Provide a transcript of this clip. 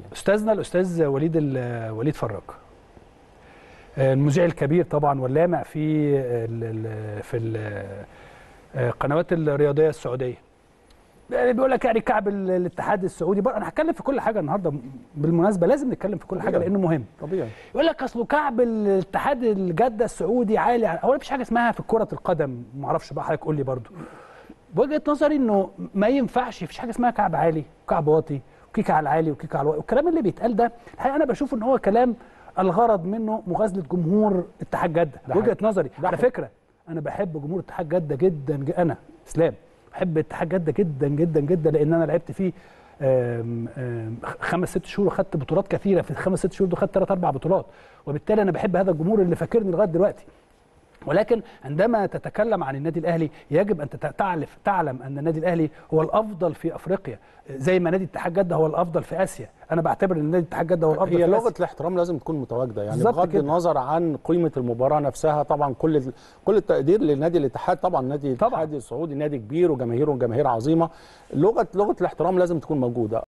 استاذنا الاستاذ وليد ال- وليد فراج آه، المذيع الكبير طبعا واللامع في ال ال في ال- آه، القنوات الرياضيه السعوديه يعني بيقول لك يعني كعب ال- الاتحاد السعودي بر- انا هتكلم في كل حاجه النهارده بالمناسبه لازم نتكلم في كل حاجه طبيعي. لانه مهم طبيعي يقول لك اصله كعب الاتحاد الجده السعودي عالي هو مفيش حاجه اسمها في كره القدم ما اعرفش بقى حضرتك قول لي برضو بوجهه نظري انه ما ينفعش مفيش حاجه اسمها كعب عالي وكعب واطي وكيك على العالي وكيك على الواطي والكلام اللي بيتقال ده الحقيقه انا بشوف ان هو كلام الغرض منه مغازله جمهور اتحاد جده ده وجهه حقيقي. نظري ده على حقيقي. فكره انا بحب جمهور اتحاد جده جدا ج- انا اسلام بحب اتحاد جده جدا جدا جدا لان انا لعبت فيه آم، آم، خمس ست شهور وخدت بطولات كثيره في الخمس ست شهور دول خدت ثلاث اربع بطولات وبالتالي انا بحب هذا الجمهور اللي فاكرني لغايه دلوقتي ولكن عندما تتكلم عن النادي الاهلي يجب ان تت- تعرف تعلم ان النادي الاهلي هو الافضل في افريقيا زي ما نادي اتحاد جده هو الافضل في اسيا انا بعتبر ان نادي اتحاد جده هو الافضل هي في لغه آسيا. الاحترام لازم تكون متواجده يعني بالظبط بغض كده. النظر عن قيمه المباراه نفسها طبعا كل ال- كل التقدير لنادي الاتحاد طبعا نادي طبعاً. الاتحاد السعودي نادي كبير وجماهيره جماهير عظيمه لغه لغه الاحترام لازم تكون موجوده